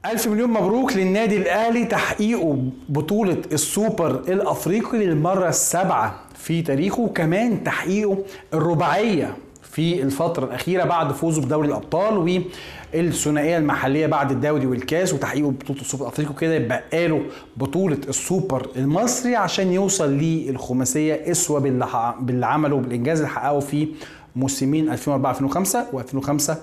ألف مليون مبروك للنادي الأهلي تحقيقه بطولة السوبر الأفريقي للمرة السابعة في تاريخه وكمان تحقيقه الرباعية في الفترة الأخيرة بعد فوزه بدوري الأبطال والثنائية المحلية بعد الدوري والكاس وتحقيقه بطولة السوبر الأفريقي كده يبقى له بطولة السوبر المصري عشان يوصل للخماسية اسوة باللي عمله بالإنجاز اللي حققه في موسمين 2004 2005 و2005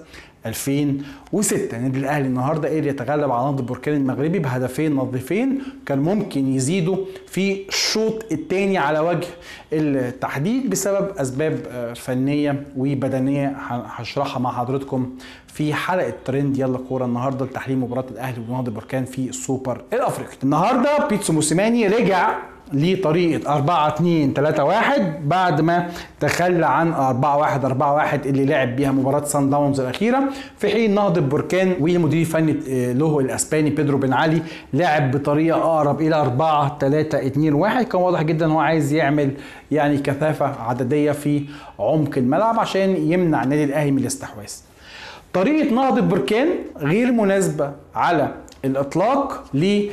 2006 النادي الاهلي النهارده قدر يتغلب على نهضه البركان المغربي بهدفين نظيفين كان ممكن يزيدوا في الشوط الثاني على وجه التحديد بسبب اسباب فنيه وبدنيه هشرحها مع حضراتكم في حلقه ترند يلا كوره النهارده لتحليل مباراه الاهلي ونهضه البركان في السوبر الافريقي النهارده بيتسو موسيماني رجع لطريقه 4 2 3 1 بعد ما تخلى عن 4 1 4 1 اللي لعب بيها مباراه سان داونز الاخيره في حين نهضه بركان والمدير الفني له الاسباني بيدرو بن علي لعب بطريقه اقرب الى 4 3 2 1 كان واضح جدا ان هو عايز يعمل يعني كثافه عدديه في عمق الملعب عشان يمنع النادي الاهلي من الاستحواذ طريقه نهضه بركان غير مناسبه على الاطلاق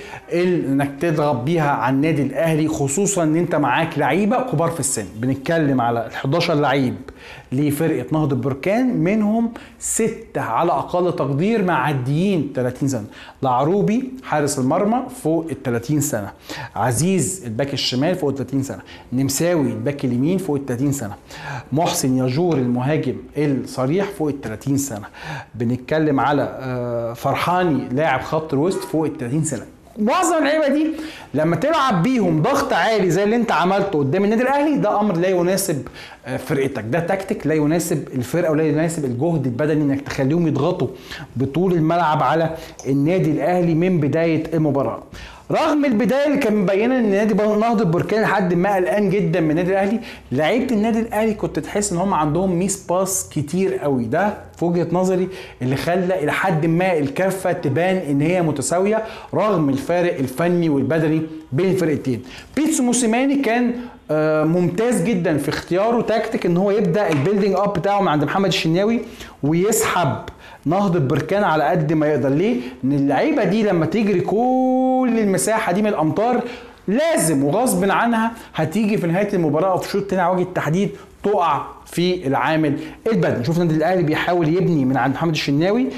لانك تضغط بيها على النادي الاهلي خصوصا ان انت معاك لعيبه كبار في السن بنتكلم على ال 11 لعيب لفرقه نهضه بركان منهم ستة على اقل تقدير معديين 30 سنه لعروبي حارس المرمى فوق ال 30 سنه عزيز الباك الشمال فوق ال 30 سنه نمساوي الباك اليمين فوق ال 30 سنه محسن ياجور المهاجم الصريح فوق ال 30 سنه بنتكلم على فرحاني لاعب خط الوسط فوق ال 30 سنه معظم اللعيبه دي لما تلعب بيهم ضغط عالي زي اللي انت عملته قدام النادي الاهلي ده امر لا يناسب فرقتك ده تكتيك لا يناسب الفرقه ولا يناسب الجهد البدني انك تخليهم يضغطوا بطول الملعب على النادي الاهلي من بدايه المباراه رغم البدايه اللي كان مبينه ان نادي نهضه بركان لحد ما قلقان جدا من النادي الاهلي لعيبه النادي الاهلي كنت تحس ان هم عندهم ميس باس كتير قوي ده في وجهه نظري اللي خلى الى حد ما الكفه تبان ان هي متساويه رغم الفارق الفني والبدني بين الفرقتين بيتسو موسيماني كان ممتاز جدا في اختياره تكتيك ان هو يبدا البيلدينج اب بتاعه من عند محمد الشناوي ويسحب نهضة بركان على قد ما يقدر ليه؟ ان اللعيبه دي لما تجري كل المساحه دي من الامطار لازم وغصب عنها هتيجي في نهايه المباراه او في الشوط الثاني على وجه التحديد تقع في العامل البدني شوف النادي الاهلي بيحاول يبني من عند محمد الشناوي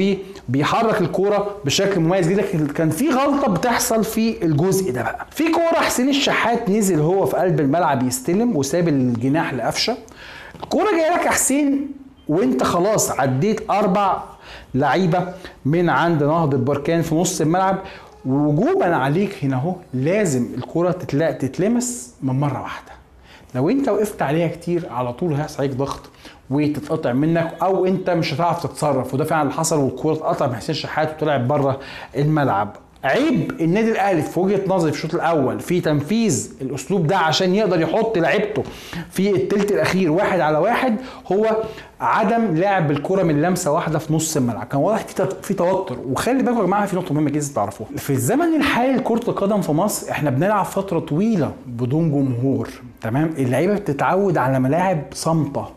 وبيحرك الكوره بشكل مميز جدا كان في غلطه بتحصل في الجزء ده بقى في كوره حسين الشحات نزل هو في قلب الملعب يستلم وساب الجناح لقفشه الكوره جايه لك يا حسين وانت خلاص عديت اربع لعيبه من عند نهضه بركان في نص الملعب ووجوبا عليك هنا اهو لازم الكره تتلاقي تتلمس من مره واحده لو انت وقفت عليها كتير على طول هيحصل عليك ضغط وتتقطع منك او انت مش هتعرف تتصرف وده فعلا اللي حصل والكوره اتقطع من حسين شحات وطلعت بره الملعب عيب النادي الاهلي في وجهه نظري في الشوط الاول في تنفيذ الاسلوب ده عشان يقدر يحط لعيبته في الثلث الاخير واحد على واحد هو عدم لعب الكره من لمسه واحده في نص الملعب كان واضح في في توتر وخلي بالكم يا جماعه في نقطه مهمه جدا تعرفوها في الزمن الحالي لكره القدم في مصر احنا بنلعب فتره طويله بدون جمهور تمام اللعيبه بتتعود على ملاعب صامته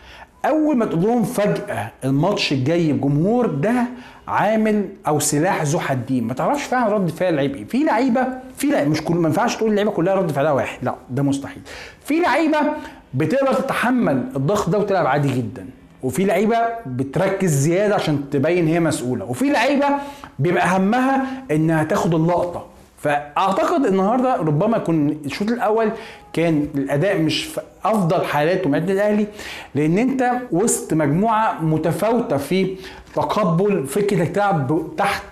اول ما تقول لهم فجاه الماتش الجاي بجمهور ده عامل او سلاح ذو حدين ما تعرفش فعلا رد فعل اللعيب ايه في لعيبه في لعيبه مش كل ما ينفعش تقول اللعيبه كلها رد فعلها واحد لا ده مستحيل في لعيبه بتقدر تتحمل الضغط ده وتلعب عادي جدا وفي لعيبه بتركز زياده عشان تبين هي مسؤوله وفي لعيبه بيبقى همها انها تاخد اللقطه فاعتقد النهارده ربما يكون الشوط الاول كان الاداء مش في افضل حالاته مع النادي الاهلي لان انت وسط مجموعه متفاوته في تقبل فكره انك تلعب تحت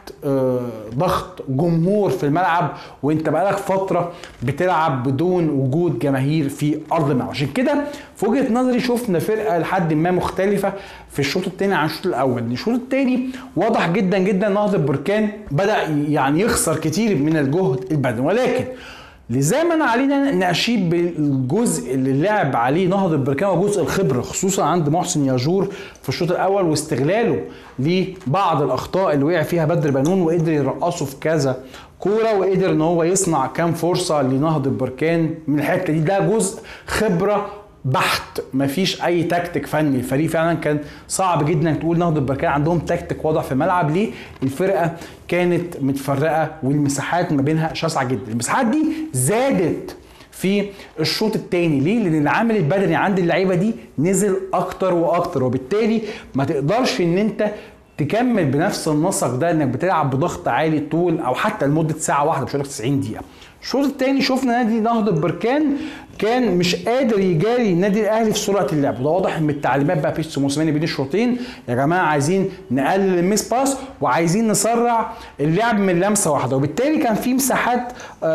ضغط جمهور في الملعب وانت بقالك فتره بتلعب بدون وجود جماهير في ارض الملعب عشان كده في وجهه نظري شفنا فرقه لحد ما مختلفه في الشوط الثاني عن الشوط الاول الشوط الثاني واضح جدا جدا نهضه بركان بدا يعني يخسر كتير من الجهد البدني ولكن لزاما علينا نشيد بالجزء اللي لعب عليه نهضة بركان وجزء الخبرة خصوصا عند محسن ياجور في الشوط الأول واستغلاله لبعض الأخطاء اللي وقع فيها بدر بنون وقدر يرقصه في كذا كورة وقدر ان هو يصنع كام فرصة لنهضة بركان من الحتة دي ده جزء خبرة بحت مفيش اي تكتيك فني الفريق فعلا كان صعب جدا تقول نهضه بركان عندهم تكتيك واضح في الملعب ليه الفرقه كانت متفرقه والمساحات ما بينها شاسعه جدا المساحات دي زادت في الشوط الثاني ليه لان العامل البدني عند اللعيبه دي نزل اكتر واكتر وبالتالي ما تقدرش ان انت تكمل بنفس النسق ده انك بتلعب بضغط عالي طول او حتى لمده ساعه واحده مش هقول 90 دقيقه الشوط الثاني شفنا نادي نهضه بركان كان مش قادر يجاري النادي الاهلي في سرعه اللعب وده واضح من التعليمات بقى بيتسو موسيماني بين الشوطين يا جماعه عايزين نقلل الميس باس وعايزين نسرع اللعب من لمسه واحده وبالتالي كان في مساحات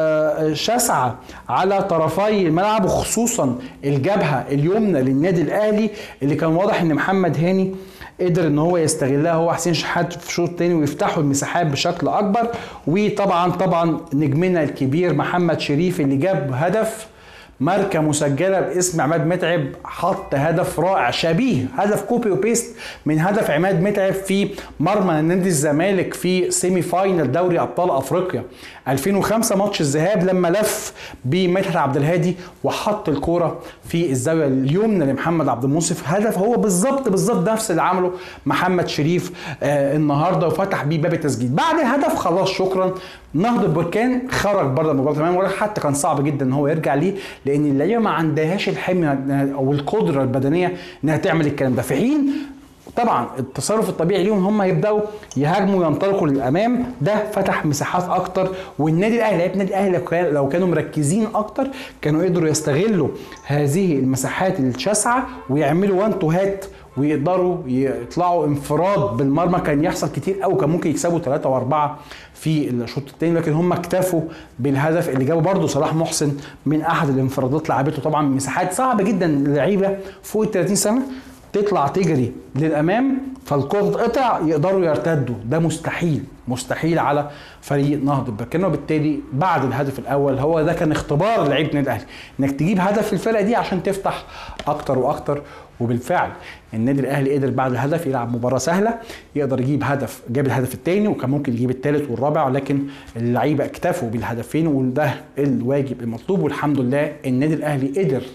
شاسعه على طرفي الملعب وخصوصا الجبهه اليمنى للنادي الاهلي اللي كان واضح ان محمد هاني قدر ان هو يستغلها هو حسين شحات في الشوط الثاني ويفتحوا المساحات بشكل اكبر وطبعا طبعا نجمنا الكبير محمد شريف اللي جاب هدف ماركه مسجله باسم عماد متعب حط هدف رائع شبيه هدف كوبي وبيست من هدف عماد متعب في مرمى نادي الزمالك في سيمي فاينل دوري ابطال افريقيا 2005 ماتش الذهاب لما لف بمدحت عبد الهادي وحط الكوره في الزاويه اليمنى لمحمد عبد المنصف هدف هو بالظبط بالظبط نفس اللي عمله محمد شريف آه النهارده وفتح بيه باب التسجيل بعد الهدف خلاص شكرا نهضه بركان خرج بره المباراه تماما حتى كان صعب جدا ان هو يرجع ليه لان اللعيبه ما عندهاش الحميه او القدره البدنيه انها تعمل الكلام ده في حين طبعا التصرف الطبيعي ليهم هم يبداوا يهاجموا وينطلقوا للامام ده فتح مساحات اكتر والنادي الاهلي لعيبه النادي الاهلي لو كانوا مركزين اكتر كانوا قدروا يستغلوا هذه المساحات الشاسعه ويعملوا وان تو هات ويقدروا يطلعوا انفراد بالمرمى كان يحصل كتير قوي كان ممكن يكسبوا ثلاثة وأربعة في الشوط الثاني لكن هم اكتفوا بالهدف اللي جابه برده صلاح محسن من أحد الانفرادات لعبته طبعا مساحات صعبة جدا للعيبة فوق ال 30 سنة تطلع تجري للامام فالكره تتقطع يقدروا يرتدوا ده مستحيل مستحيل على فريق نهضه بركان وبالتالي بعد الهدف الاول هو ده كان اختبار لعيبه النادي الاهلي انك تجيب هدف في الفرقه دي عشان تفتح اكتر واكتر وبالفعل النادي الاهلي قدر بعد الهدف يلعب مباراه سهله يقدر يجيب هدف جاب الهدف الثاني وكان ممكن يجيب الثالث والرابع ولكن اللعيبه اكتفوا بالهدفين وده الواجب المطلوب والحمد لله النادي الاهلي قدر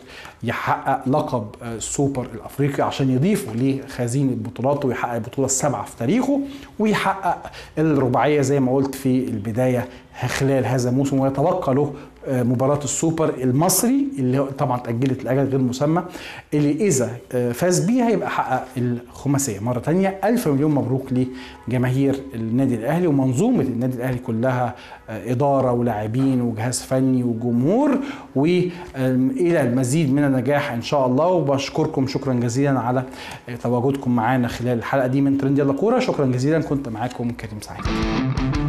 يحقق لقب السوبر الافريقي عشان يضيفه لخزينه بطولاته ويحقق البطوله السابعه في تاريخه ويحقق الرباعيه زي ما قلت في البدايه خلال هذا الموسم ويتبقى له مباراة السوبر المصري اللي طبعا تأجلت لأجل غير مسمى اللي إذا فاز بيها يبقى حقق الخماسية مرة تانية ألف مليون مبروك لجماهير النادي الأهلي ومنظومة النادي الأهلي كلها إدارة ولاعبين وجهاز فني وجمهور وإلى المزيد من النجاح إن شاء الله وبشكركم شكرا جزيلا على تواجدكم معانا خلال الحلقة دي من ترند يلا كورة شكرا جزيلا كنت معاكم كريم سعيد